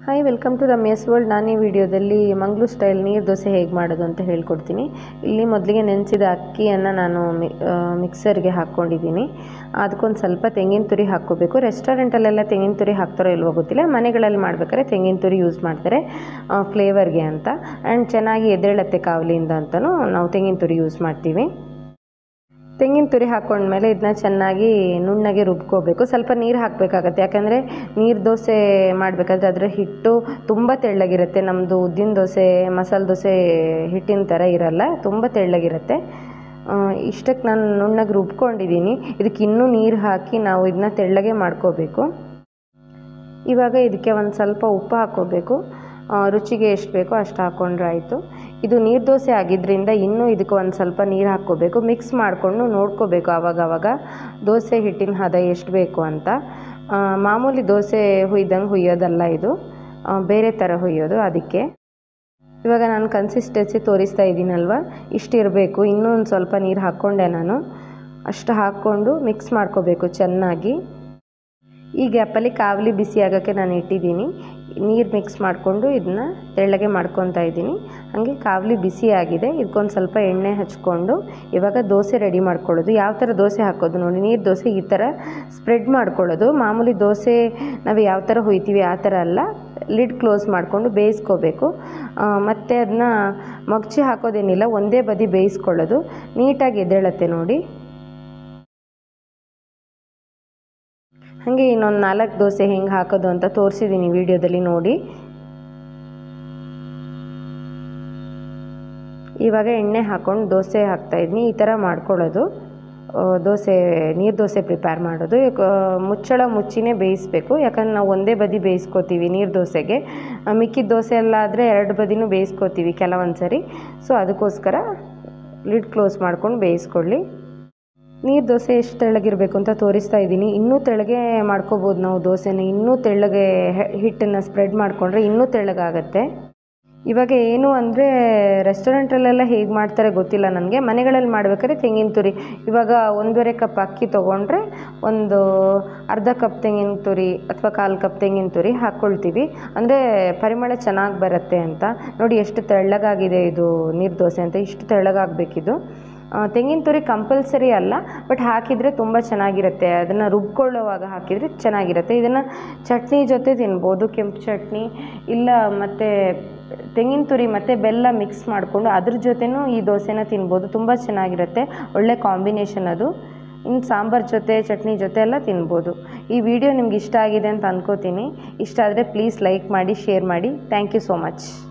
hi welcome to Ramya's world ನಾನು ಈ ವಿಡಿಯೋದಲ್ಲಿ ಮಂಗಳೂರು ಸ್ಟೈಲ್ ನೀರು ದೋಸೆ ಹೇಗೆ ಮಾಡೋದು ಅಂತ ಹೇಳ್ಕೊಡ್ತೀನಿ ಇಲ್ಲಿ ಮೊದಲಿಗೆ ನೆನೆಸಿದ ಅಕ್ಕಿಯನ್ನು ನಾನು ಮಿ ಮಿಕ್ಸರ್ಗೆ ಹಾಕ್ಕೊಂಡಿದ್ದೀನಿ ಅದಕ್ಕೊಂದು ಸ್ವಲ್ಪ ತೆಂಗಿನ ತುರಿ ಹಾಕ್ಕೋಬೇಕು ರೆಸ್ಟೋರೆಂಟಲ್ಲೆಲ್ಲ ತೆಂಗಿನ ತುರಿ ಹಾಕ್ತಾರೋ ಇಲ್ವೋ ಗೊತ್ತಿಲ್ಲ ಮನೆಗಳಲ್ಲಿ ಮಾಡ್ಬೇಕಾದ್ರೆ ತೆಂಗಿನ ತುರಿ ಯೂಸ್ ಮಾಡ್ತಾರೆ ಫ್ಲೇವರ್ಗೆ ಅಂತ ಆ್ಯಂಡ್ ಚೆನ್ನಾಗಿ ಎದ್ದೇಳತ್ತೆ ಕಾವಲಿಯಿಂದ ಅಂತಲೂ ನಾವು ತೆಂಗಿನ ತುರಿ ಯೂಸ್ ಮಾಡ್ತೀವಿ ತೆಂಗಿನ ತುರಿ ಹಾಕ್ಕೊಂಡ್ಮೇಲೆ ಇದನ್ನ ಚೆನ್ನಾಗಿ ನುಣ್ಣಗೆ ರುಬ್ಕೋಬೇಕು ಸ್ವಲ್ಪ ನೀರು ಹಾಕಬೇಕಾಗತ್ತೆ ಯಾಕಂದರೆ ನೀರು ದೋಸೆ ಮಾಡಬೇಕಾದ್ರೆ ಅದರ ಹಿಟ್ಟು ತುಂಬ ತೆಳ್ಳಗಿರುತ್ತೆ ನಮ್ಮದು ಉದ್ದಿನ ದೋಸೆ ಮಸಾಲೆ ದೋಸೆ ಹಿಟ್ಟಿನ ಥರ ಇರಲ್ಲ ತುಂಬ ತೆಳ್ಳಗಿರುತ್ತೆ ಇಷ್ಟಕ್ಕೆ ನಾನು ನುಣ್ಣಗೆ ರುಬ್ಕೊಂಡಿದ್ದೀನಿ ಇದಕ್ಕೆ ಇನ್ನೂ ನೀರು ಹಾಕಿ ನಾವು ಇದನ್ನ ತೆಳ್ಳಗೆ ಮಾಡ್ಕೋಬೇಕು ಇವಾಗ ಇದಕ್ಕೆ ಒಂದು ಸ್ವಲ್ಪ ಉಪ್ಪು ಹಾಕ್ಕೋಬೇಕು ರುಚಿಗೆ ಎಷ್ಟು ಬೇಕೋ ಅಷ್ಟು ಹಾಕ್ಕೊಂಡ್ರೆ ಆಯಿತು ಇದು ನೀರು ದೋಸೆ ಆಗಿದ್ದರಿಂದ ಇನ್ನೂ ಇದಕ್ಕೆ ಒಂದು ಸ್ವಲ್ಪ ನೀರು ಹಾಕ್ಕೋಬೇಕು ಮಿಕ್ಸ್ ಮಾಡಿಕೊಂಡು ನೋಡ್ಕೋಬೇಕು ಆವಾಗ ಆವಾಗ ದೋಸೆ ಹಿಟ್ಟಿನ ಹದ ಎಷ್ಟು ಬೇಕು ಅಂತ ಮಾಮೂಲಿ ದೋಸೆ ಹುಯ್ದಂಗೆ ಹುಯ್ಯೋದಲ್ಲ ಇದು ಬೇರೆ ಥರ ಹುಯ್ಯೋದು ಅದಕ್ಕೆ ಇವಾಗ ನಾನು ಕನ್ಸಿಸ್ಟೆನ್ಸಿ ತೋರಿಸ್ತಾ ಇದ್ದೀನಲ್ವ ಇಷ್ಟಿರಬೇಕು ಇನ್ನೂ ಒಂದು ಸ್ವಲ್ಪ ನೀರು ಹಾಕ್ಕೊಂಡೆ ನಾನು ಅಷ್ಟು ಹಾಕ್ಕೊಂಡು ಮಿಕ್ಸ್ ಮಾಡ್ಕೋಬೇಕು ಚೆನ್ನಾಗಿ ಈ ಗ್ಯಾಪಲ್ಲಿ ಕಾವಲಿ ಬಿಸಿ ಆಗೋಕ್ಕೆ ನಾನು ಇಟ್ಟಿದ್ದೀನಿ ನೀರು ಮಿಕ್ಸ್ ಮಾಡಿಕೊಂಡು ಇದನ್ನ ತೆಳ್ಳಗೆ ಮಾಡ್ಕೊತಾ ಇದ್ದೀನಿ ಹಾಗೆ ಕಾವಲಿ ಬಿಸಿ ಆಗಿದೆ ಇದಕ್ಕೊಂದು ಸ್ವಲ್ಪ ಎಣ್ಣೆ ಹಚ್ಕೊಂಡು ಇವಾಗ ದೋಸೆ ರೆಡಿ ಮಾಡ್ಕೊಳ್ಳೋದು ಯಾವ ಥರ ದೋಸೆ ಹಾಕೋದು ನೋಡಿ ನೀರು ದೋಸೆ ಈ ಥರ ಸ್ಪ್ರೆಡ್ ಮಾಡ್ಕೊಳ್ಳೋದು ಮಾಮೂಲಿ ದೋಸೆ ನಾವು ಯಾವ ಥರ ಹುಯ್ತೀವಿ ಆ ಥರ ಅಲ್ಲ ಲಿಡ್ ಕ್ಲೋಸ್ ಮಾಡಿಕೊಂಡು ಬೇಯಿಸ್ಕೋಬೇಕು ಮತ್ತು ಅದನ್ನ ಮಗ್ಚಿ ಹಾಕೋದೇನಿಲ್ಲ ಒಂದೇ ಬದಿ ಬೇಯಿಸ್ಕೊಳ್ಳೋದು ನೀಟಾಗಿ ಎದ್ದೇಳತ್ತೆ ನೋಡಿ ಹಾಗೆ ಇನ್ನೊಂದು ನಾಲ್ಕು ದೋಸೆ ಹೆಂಗೆ ಹಾಕೋದು ಅಂತ ತೋರಿಸಿದ್ದೀನಿ ವಿಡಿಯೋದಲ್ಲಿ ನೋಡಿ ಇವಾಗ ಎಣ್ಣೆ ಹಾಕ್ಕೊಂಡು ದೋಸೆ ಹಾಕ್ತಾಯಿದ್ದೀನಿ ಈ ಥರ ಮಾಡ್ಕೊಳ್ಳೋದು ದೋಸೆ ನೀರು ದೋಸೆ ಪ್ರಿಪೇರ್ ಮಾಡೋದು ಮುಚ್ಚಳ ಮುಚ್ಚಿನೇ ಬೇಯಿಸಬೇಕು ಯಾಕಂದ್ರೆ ನಾವು ಒಂದೇ ಬದಿ ಬೇಯಿಸ್ಕೋತೀವಿ ನೀರು ದೋಸೆಗೆ ಮಿಕ್ಕಿದ ದೋಸೆ ಎಲ್ಲ ಆದರೆ ಎರಡು ಬದಿನೂ ಬೇಯಿಸ್ಕೋತೀವಿ ಕೆಲವೊಂದು ಸರಿ ಸೊ ಅದಕ್ಕೋಸ್ಕರ ಲಿಡ್ ಕ್ಲೋಸ್ ಮಾಡ್ಕೊಂಡು ಬೇಯಿಸ್ಕೊಳ್ಳಿ ನೀರು ದೋಸೆ ಎಷ್ಟು ತೆಳ್ಳಗಿರಬೇಕು ಅಂತ ತೋರಿಸ್ತಾ ಇದ್ದೀನಿ ಇನ್ನೂ ತೆಳ್ಳಗೆ ಮಾಡ್ಕೋಬೋದು ನಾವು ದೋಸೆನ ಇನ್ನೂ ತೆಳ್ಳಗೆ ಹಿಟ್ಟನ್ನು ಸ್ಪ್ರೆಡ್ ಮಾಡಿಕೊಂಡ್ರೆ ಇನ್ನೂ ತೆಳ್ಳಗಾಗತ್ತೆ ಇವಾಗ ಏನು ಅಂದರೆ ರೆಸ್ಟೋರೆಂಟಲ್ಲೆಲ್ಲ ಹೇಗೆ ಮಾಡ್ತಾರೆ ಗೊತ್ತಿಲ್ಲ ನನಗೆ ಮನೆಗಳಲ್ಲಿ ಮಾಡ್ಬೇಕಾದ್ರೆ ತೆಂಗಿನ ತುರಿ ಇವಾಗ ಒಂದೂವರೆ ಕಪ್ ಅಕ್ಕಿ ತೊಗೊಂಡ್ರೆ ಒಂದು ಅರ್ಧ ಕಪ್ ತೆಂಗಿನ ತುರಿ ಅಥವಾ ಕಾಲು ಕಪ್ ತೆಂಗಿನ ತುರಿ ಹಾಕ್ಕೊಳ್ತೀವಿ ಅಂದರೆ ಪರಿಮಳ ಚೆನ್ನಾಗಿ ಬರುತ್ತೆ ಅಂತ ನೋಡಿ ಎಷ್ಟು ತೆಳ್ಳಗಾಗಿದೆ ಇದು ನೀರು ದೋಸೆ ಅಂತ ಇಷ್ಟು ತೆಳ್ಳಗಾಗಬೇಕಿದು ತೆಂಗಿನ ತುರಿ ಕಂಪಲ್ಸರಿ ಅಲ್ಲ ಬಟ್ ಹಾಕಿದರೆ ತುಂಬ ಚೆನ್ನಾಗಿರುತ್ತೆ ಅದನ್ನು ರುಬ್ಕೊಳ್ಳೋವಾಗ ಹಾಕಿದರೆ ಚೆನ್ನಾಗಿರುತ್ತೆ ಇದನ್ನು ಚಟ್ನಿ ಜೊತೆ ತಿನ್ಬೋದು ಕೆಂಪು ಚಟ್ನಿ ಇಲ್ಲ ಮತ್ತು ತೆಂಗಿನ ತುರಿ ಮತ್ತು ಬೆಲ್ಲ ಮಿಕ್ಸ್ ಮಾಡಿಕೊಂಡು ಅದ್ರ ಜೊತೆನೂ ಈ ದೋಸೆನ ತಿನ್ಬೋದು ತುಂಬ ಚೆನ್ನಾಗಿರುತ್ತೆ ಒಳ್ಳೆ ಕಾಂಬಿನೇಷನ್ ಅದು ಇನ್ನು ಸಾಂಬಾರು ಜೊತೆ ಚಟ್ನಿ ಜೊತೆ ಎಲ್ಲ ತಿನ್ಬೋದು ಈ ವಿಡಿಯೋ ನಿಮ್ಗೆ ಇಷ್ಟ ಆಗಿದೆ ಅಂತ ಅನ್ಕೋತೀನಿ ಇಷ್ಟ ಆದರೆ ಪ್ಲೀಸ್ ಲೈಕ್ ಮಾಡಿ ಶೇರ್ ಮಾಡಿ ಥ್ಯಾಂಕ್ ಯು ಸೋ ಮಚ್